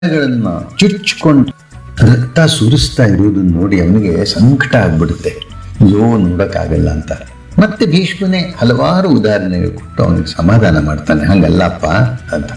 ಗಳನ್ನ ಚುಚ್ಕೊಂಡು ರಕ್ತ ಸುರಿಸ್ತಾ ಇರುವುದನ್ನ ನೋಡಿ ಅವನಿಗೆ ಸಂಕಟ ಆಗ್ಬಿಡುತ್ತೆ ಅಯ್ಯೋ ನೋಡಕ್ಕಾಗಲ್ಲ ಅಂತ ಮತ್ತೆ ಭೀಷ್ಮನೇ ಹಲವಾರು ಉದಾಹರಣೆಗಳು ಕೊಟ್ಟು ಅವನಿಗೆ ಸಮಾಧಾನ ಮಾಡ್ತಾನೆ ಹಂಗಲ್ಲಪ್ಪ ಅಂತ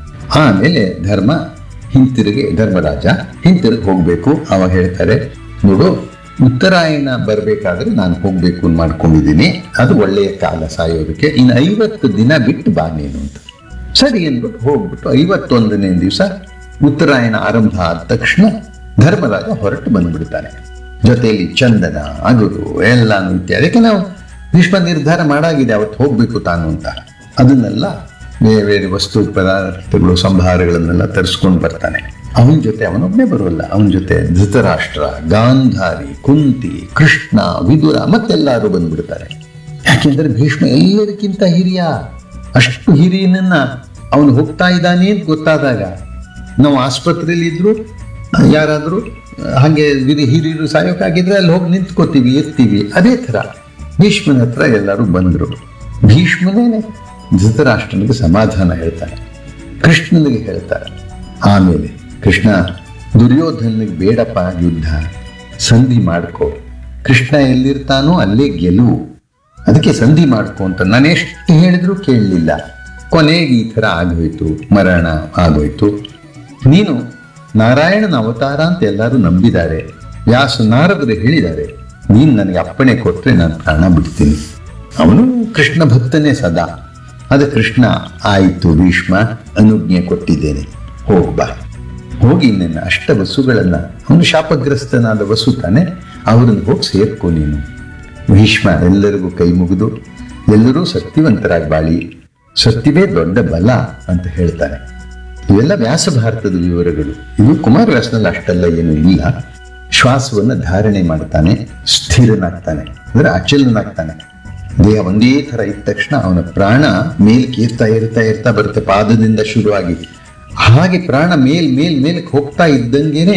ಆಮೇಲೆ ಧರ್ಮ ಹಿಂತಿರುಗಿ ಧರ್ಮರಾಜ ಹಿಂತಿರುಗಿ ಹೋಗ್ಬೇಕು ಅವಾಗ ಹೇಳ್ತಾರೆ ನೋಡು ಉತ್ತರಾಯಣ ಬರಬೇಕಾದ್ರೆ ನಾನು ಹೋಗ್ಬೇಕು ಅಂತ ಮಾಡ್ಕೊಂಡಿದ್ದೀನಿ ಅದು ಒಳ್ಳೆಯ ಕಾಲ ಸಾಯೋದಕ್ಕೆ ಇನ್ನು ಐವತ್ತು ದಿನ ಬಿಟ್ಟು ಬಾ ನೀನು ಅಂತ ಸರಿ ಅಂದ್ಬಿಟ್ಟು ಹೋಗ್ಬಿಟ್ಟು ಐವತ್ತೊಂದನೇ ದಿವಸ ಉತ್ತರಾಯಣ ಆರಂಭ ಆದ ತಕ್ಷಣ ಧರ್ಮರಾಜ ಹೊರಟು ಬಂದ್ಬಿಡ್ತಾನೆ ಜೊತೆಯಲ್ಲಿ ಚಂದನ ಅಗುರು ಎಲ್ಲಾನು ಇತ್ಯಾದಿ ಅದಕ್ಕೆ ನಾವು ಭೀಷ್ಮ ನಿರ್ಧಾರ ಮಾಡಾಗಿದೆ ಅವತ್ತು ಹೋಗ್ಬೇಕು ತಾನು ಅಂತ ಅದನ್ನೆಲ್ಲ ಬೇರೆ ಬೇರೆ ವಸ್ತು ಪದಾರ್ಥಗಳು ಸಂಭಾರಗಳನ್ನೆಲ್ಲ ತರಿಸ್ಕೊಂಡು ಬರ್ತಾನೆ ಅವನ ಜೊತೆ ಅವನೊಬ್ಬನೇ ಬರೋಲ್ಲ ಅವನ ಜೊತೆ ಧೃತರಾಷ್ಟ್ರ ಗಾಂಧಾರಿ ಕುಂತಿ ಕೃಷ್ಣ ವಿದುರ ಮತ್ತೆಲ್ಲರೂ ಬಂದ್ಬಿಡ್ತಾರೆ ಯಾಕೆಂದ್ರೆ ಭೀಷ್ಮ ಎಲ್ಲರಿಗಿಂತ ಹಿರಿಯ ಅಷ್ಟು ಹಿರಿಯನನ್ನ ಅವನು ಹೋಗ್ತಾ ಇದ್ದಾನೆ ಅಂತ ಗೊತ್ತಾದಾಗ ನಾವು ಆಸ್ಪತ್ರೆಯಲ್ಲಿ ಇದ್ರು ಯಾರಾದರೂ ಹಾಗೆ ಹಿರಿ ಹಿರಿಯರು ಸಾಯೋಕ್ಕಾಗಿದ್ರೆ ಅಲ್ಲಿ ಹೋಗಿ ನಿಂತ್ಕೋತೀವಿ ಇರ್ತೀವಿ ಅದೇ ಥರ ಭೀಷ್ಮನ ಹತ್ರ ಎಲ್ಲರೂ ಬಂದರು ಭೀಷ್ಮನೇ ಧೃತರಾಷ್ಟ್ರನಿಗೆ ಸಮಾಧಾನ ಹೇಳ್ತಾನೆ ಕೃಷ್ಣನಿಗೆ ಹೇಳ್ತಾರೆ ಆಮೇಲೆ ಕೃಷ್ಣ ದುರ್ಯೋಧನಿಗೆ ಬೇಡಪ್ಪ ಯುದ್ಧ ಸಂಧಿ ಮಾಡ್ಕೋ ಕೃಷ್ಣ ಎಲ್ಲಿರ್ತಾನೋ ಅಲ್ಲೇ ಗೆಲುವು ಅದಕ್ಕೆ ಸಂಧಿ ಮಾಡ್ಕೊ ಅಂತ ನಾನು ಎಷ್ಟು ಹೇಳಿದ್ರು ಕೇಳಲಿಲ್ಲ ಕೊನೆಗೆ ಈ ಥರ ಆಗೋಯ್ತು ಮರಣ ಆಗೋಯ್ತು ನೀನು ನಾರಾಯಣನ ಅವತಾರ ಅಂತ ಎಲ್ಲರೂ ನಂಬಿದ್ದಾರೆ ವ್ಯಾಸ ನಾರದರು ಹೇಳಿದ್ದಾರೆ ನೀನು ನನಗೆ ಅಪ್ಪಣೆ ಕೊಟ್ಟರೆ ನಾನು ಪ್ರಾಣ ಬಿಡ್ತೀನಿ ಅವನು ಕೃಷ್ಣ ಭಕ್ತನೇ ಸದಾ ಅದ ಕೃಷ್ಣ ಆಯಿತು ಭೀಷ್ಮ ಅನುಜ್ಞೆ ಕೊಟ್ಟಿದ್ದೇನೆ ಹೋಗ್ಬಾ ಹೋಗಿ ನಿನ್ನ ಅಷ್ಟ ವಸುಗಳನ್ನ ಅವನು ಶಾಪಗ್ರಸ್ತನಾದ ವಸು ತಾನೆ ಅವರನ್ನು ಹೋಗಿ ಸೇರ್ಕೊ ನೀನು ಭೀಷ್ಮ ಎಲ್ಲರಿಗೂ ಕೈ ಮುಗಿದು ಎಲ್ಲರೂ ಸತ್ಯವಂತರಾಗಿ ಬಾಳಿ ಸತ್ಯವೇ ದೊಡ್ಡ ಬಲ ಅಂತ ಹೇಳ್ತಾನೆ ಇವೆಲ್ಲ ವ್ಯಾಸ ಭಾರತದ ವಿವರಗಳು ಇದು ಕುಮಾರವ್ಯಾಸನಲ್ಲಿ ಅಷ್ಟೆಲ್ಲ ಏನು ಇಲ್ಲ ಶ್ವಾಸವನ್ನು ಧಾರಣೆ ಮಾಡ್ತಾನೆ ಸ್ಥಿರನಾಗ್ತಾನೆ ಅಂದ್ರೆ ಅಚಲನಾಗ್ತಾನೆ ದೇಹ ಒಂದೇ ಥರ ಇದ್ದ ತಕ್ಷಣ ಅವನ ಪ್ರಾಣ ಮೇಲ್ಕೆ ಏರ್ತಾ ಏರ್ತಾ ಏರ್ತಾ ಬರುತ್ತೆ ಪಾದದಿಂದ ಶುರುವಾಗಿ ಹಾಗೆ ಪ್ರಾಣ ಮೇಲ್ ಮೇಲ್ ಮೇಲಕ್ಕೆ ಹೋಗ್ತಾ ಇದ್ದಂಗೆನೆ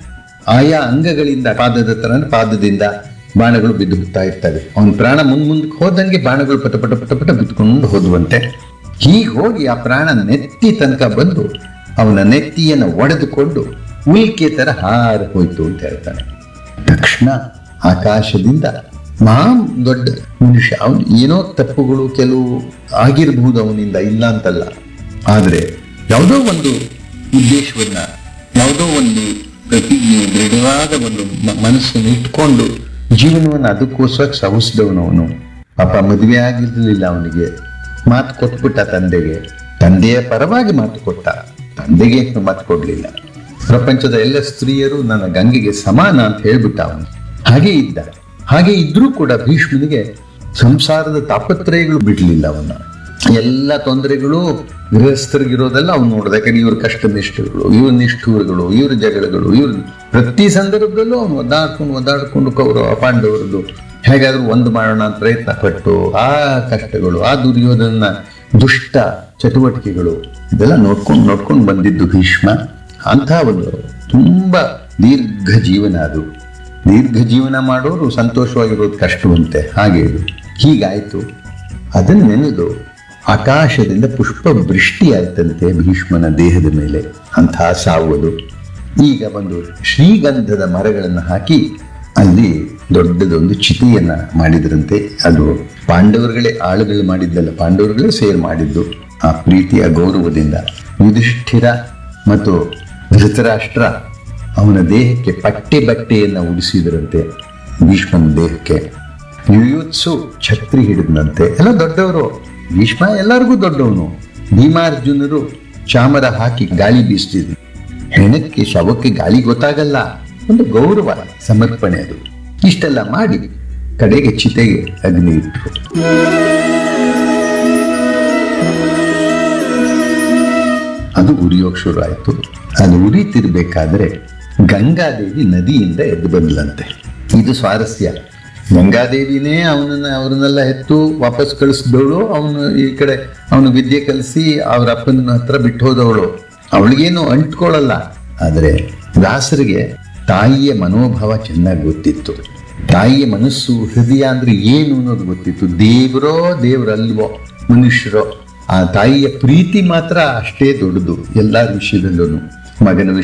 ಆಯಾ ಅಂಗಗಳಿಂದ ಪಾದದ ತರ ಪಾದದಿಂದ ಬಾಣಗಳು ಬಿದ್ದು ಹೋಗ್ತಾ ಇರ್ತವೆ ಅವನ ಪ್ರಾಣ ಮುಂದ್ ಮುಂದಕ್ಕೆ ಹೋದಂಗೆ ಬಾಣಗಳು ಪಟ ಪಟ ಪಟ ಪಟ ಬಿದ್ಕೊಂಡು ಹೋದುವಂತೆ ಹೀಗೆ ಹೋಗಿ ಆ ಪ್ರಾಣ ನೆತ್ತಿ ತನಕ ಬಂದು ಅವನ ನೆತ್ತಿಯನ್ನು ಒಡೆದುಕೊಂಡು ಉಲ್ಕೆ ತರ ಹಾರ ಹೋಯ್ತು ಅಂತ ಹೇಳ್ತಾನೆ ತಕ್ಷಣ ಆಕಾಶದಿಂದ ಮಹಾನ್ ದೊಡ್ಡ ಮನುಷ್ಯ ಅವನು ಏನೋ ತಪ್ಪುಗಳು ಕೆಲವು ಆಗಿರಬಹುದು ಅವನಿಂದ ಇಲ್ಲ ಅಂತಲ್ಲ ಆದರೆ ಯಾವುದೋ ಒಂದು ಉದ್ದೇಶವನ್ನ ಯಾವುದೋ ಒಂದು ಪ್ರತಿಜ್ಞೆ ದೃಢವಾದ ಒಂದು ಮ- ಮನಸ್ಸನ್ನು ಇಟ್ಕೊಂಡು ಜೀವನವನ್ನು ಅದಕ್ಕೋಸ್ಕರ ಸವಿಸಿದವನು ಅವನು ಪಾಪ ಮದುವೆ ಆಗಿರ್ಲಿಲ್ಲ ಅವನಿಗೆ ಮಾತು ಕೊಟ್ಬಿಟ್ಟ ತಂದೆಗೆ ತಂದೆಯ ಪರವಾಗಿ ಮಾತು ಕೊಟ್ಟ ತಂದೆಗೆ ಮಾತು ಕೊಡ್ಲಿಲ್ಲ ಪ್ರಪಂಚದ ಎಲ್ಲ ಸ್ತ್ರೀಯರು ನನ್ನ ಗಂಗೆಗೆ ಸಮಾನ ಅಂತ ಹೇಳ್ಬಿಟ್ಟ ಅವನು ಹಾಗೆ ಇದ್ದ ಹಾಗೆ ಇದ್ರೂ ಕೂಡ ಭೀಷ್ಮನಿಗೆ ಸಂಸಾರದ ತಾಪತ್ರಯಗಳು ಬಿಡ್ಲಿಲ್ಲ ಅವನ್ನ ಎಲ್ಲ ತೊಂದರೆಗಳು ಗೃಹಸ್ಥರಿಗಿರೋದೆಲ್ಲ ಅವ್ನು ನೋಡ್ದ ಯಾಕಂದ್ರೆ ಇವ್ರ ಕಷ್ಟ ನಿಷ್ಠಗಳು ಇವ್ರ ನಿಷ್ಠೂರಗಳು ಇವ್ರ ಜಗಳಗಳು ಇವ್ರ ಪ್ರತಿ ಸಂದರ್ಭದಲ್ಲೂ ಅವನು ಒದ್ದಾಡ್ಕೊಂಡು ಒದ್ದಾಡ್ಕೊಂಡು ಕೌರವ ಪಾಂಡವರದು ಹೇಗಾದ್ರೂ ಒಂದು ಮಾಡೋಣ ಅಂತ ಪ್ರಯತ್ನ ಪಟ್ಟು ಆ ಕಷ್ಟಗಳು ಆ ದುರ್ಯೋಧನ ದುಷ್ಟ ಚಟುವಟಿಕೆಗಳು ಇದೆಲ್ಲ ನೋಡ್ಕೊಂಡು ನೋಡ್ಕೊಂಡು ಬಂದಿದ್ದು ಭೀಷ್ಮ ಅಂಥ ಒಂದು ತುಂಬಾ ದೀರ್ಘ ಜೀವನ ಅದು ದೀರ್ಘ ಜೀವನ ಮಾಡೋರು ಸಂತೋಷವಾಗಿರೋದು ಕಷ್ಟವಂತೆ ಹಾಗೆ ಇದು ಹೀಗಾಯ್ತು ಅದನ್ನು ನೆನೆದು ಆಕಾಶದಿಂದ ಪುಷ್ಪ ವೃಷ್ಟಿ ಆಯ್ತಂತೆ ಭೀಷ್ಮನ ದೇಹದ ಮೇಲೆ ಅಂತಹ ಸಾವುದು ಈಗ ಒಂದು ಶ್ರೀಗಂಧದ ಮರಗಳನ್ನು ಹಾಕಿ ಅಲ್ಲಿ ದೊಡ್ಡದೊಂದು ಚಿತೆಯನ್ನ ಮಾಡಿದ್ರಂತೆ ಅದು ಪಾಂಡವರುಗಳೇ ಆಳುಗಳು ಮಾಡಿದ್ದಲ್ಲ ಪಾಂಡವರುಗಳೇ ಸೇರ್ ಮಾಡಿದ್ದು ಆ ಪ್ರೀತಿಯ ಗೌರವದಿಂದ ಯುಧಿಷ್ಠಿರ ಮತ್ತು ಧೃತರಾಷ್ಟ್ರ ಅವನ ದೇಹಕ್ಕೆ ಪಟ್ಟೆ ಬಟ್ಟೆಯನ್ನು ಉಡಿಸಿದ್ರಂತೆ ಭೀಷ್ಮನ ದೇಹಕ್ಕೆ ಯುಯುತ್ಸು ಛತ್ರಿ ಹಿಡಿದಂತೆ ಎಲ್ಲ ದೊಡ್ಡವರು ಭೀಷ್ಮ ಎಲ್ಲರಿಗೂ ದೊಡ್ಡವನು ಭೀಮಾರ್ಜುನರು ಚಾಮರ ಹಾಕಿ ಗಾಳಿ ಬೀಸ್ತಿದ್ರು ಹೆಣಕ್ಕೆ ಶವಕ್ಕೆ ಗಾಳಿ ಗೊತ್ತಾಗಲ್ಲ ಒಂದು ಗೌರವ ಸಮರ್ಪಣೆ ಅದು ಇಷ್ಟೆಲ್ಲ ಮಾಡಿ ಕಡೆಗೆ ಚಿತೆಗೆ ಅಗ್ನಿ ಇಟ್ಟರು ಅದು ಉರಿಯೋಕ್ ಶುರು ಆಯ್ತು ಅದು ಉರಿತಿರ್ಬೇಕಾದ್ರೆ ಗಂಗಾದೇವಿ ನದಿಯಿಂದ ಎದ್ದು ಬಂದ್ಲಂತೆ ಇದು ಸ್ವಾರಸ್ಯ ಗಂಗಾದೇವಿನೇ ಅವನನ್ನ ಅವ್ರನ್ನೆಲ್ಲ ಎತ್ತು ವಾಪಸ್ ಕಳಿಸಿದವಳು ಅವನು ಈ ಕಡೆ ಅವನು ವಿದ್ಯೆ ಕಲಿಸಿ ಅವ್ರ ಅಪ್ಪನ ಹತ್ರ ಬಿಟ್ಟು ಹೋದವಳು ಅವಳಿಗೇನು ಅಂಟ್ಕೊಳ್ಳಲ್ಲ ಆದರೆ ದಾಸರಿಗೆ ತಾಯಿಯ ಮನೋಭಾವ ಚೆನ್ನಾಗಿ ಗೊತ್ತಿತ್ತು ತಾಯಿಯ ಮನಸ್ಸು ಹೃದಯ ಅಂದ್ರೆ ಏನು ಅನ್ನೋದು ಗೊತ್ತಿತ್ತು ದೇವರೋ ದೇವರಲ್ವೋ ಮನುಷ್ಯರೋ ಆ ತಾಯಿಯ ಪ್ರೀತಿ ಮಾತ್ರ ಅಷ್ಟೇ ದೊಡ್ಡದು ಎಲ್ಲ ವಿಷಯದಲ್ಲೂ ಮಗನ